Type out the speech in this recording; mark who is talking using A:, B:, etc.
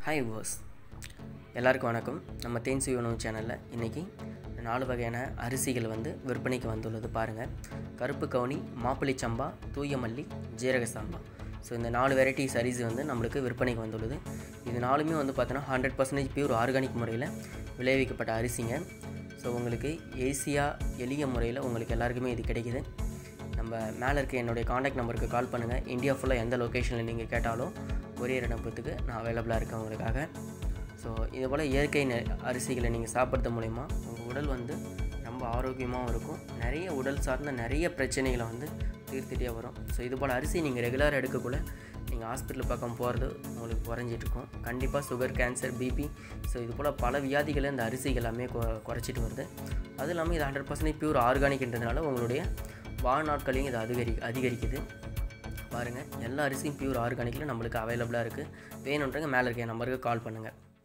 A: hi verse எல்லாருக்கும் வணக்கம் நம்ம தேன்சி உணவு சேனலில் இன்றைக்கி நாலு வகையான அரிசிகள் வந்து விற்பனைக்கு வந்துள்ளது பாருங்கள் கருப்பு கவுனி மாப்பிளை சம்பா தூய மல்லி ஜீரக சாம்பா ஸோ இந்த நாலு வெரைட்டிஸ் அரிசி வந்து நம்மளுக்கு விற்பனைக்கு வந்துள்ளது இது நாலுமே வந்து பார்த்தோன்னா ஹண்ட்ரட் பர்சன்டேஜ் பியூர் ஆர்கானிக் முறையில் விளைவிக்கப்பட்ட அரிசிங்க ஸோ உங்களுக்கு ஈஸியாக எளிய முறையில் உங்களுக்கு எல்லாருக்குமே இது கிடைக்குது நம்ம மேலே இருக்க என்னுடைய காண்டாக்ட் நம்பருக்கு கால் பண்ணுங்கள் இந்தியா ஃபுல்லாக எந்த லொக்கேஷனில் நீங்கள் கேட்டாலும் ஒரே அனுப்புறதுக்கு நான் அவைலபிளாக இருக்கேன் உங்களுக்காக ஸோ இது போல் இயற்கை நெ அரிசிகளை நீங்கள் சாப்பிட்றது மூலிமா உங்கள் உடல் வந்து ரொம்ப ஆரோக்கியமாகவும் இருக்கும் நிறைய உடல் சார்ந்த நிறைய பிரச்சனைகளை வந்து தீர்த்துட்டே வரும் ஸோ இது போல் அரிசி நீங்கள் ரெகுலராக எடுக்கக்குள்ள நீங்கள் ஹாஸ்பிட்டல் பக்கம் போகிறது உங்களுக்கு குறைஞ்சிட்டு இருக்கும் கண்டிப்பாக சுகர் கேன்சர் பிபி ஸோ இது போல் பல வியாதிகளை இந்த அரிசிகள் எல்லாமே கொ- குறைச்சிட்டு வருது அதுவும் இல்லாமல் இது ஹண்ட்ரட் பர்சன்டேஜ் பியூர் ஆர்கானிக்ன்றதுனால உங்களுடைய வாழ்நாட்களையும் இது அதிகரி அதிகரிக்குது பாருங்கள் எல்லா அரிசியும் பியூர் ஆர்கானிக்கில் நம்மளுக்கு அவைலபிளாக இருக்குது வேணுன்றங்க மேலே இருக்க என் நம்பருக்கு கால் பண்ணுங்கள்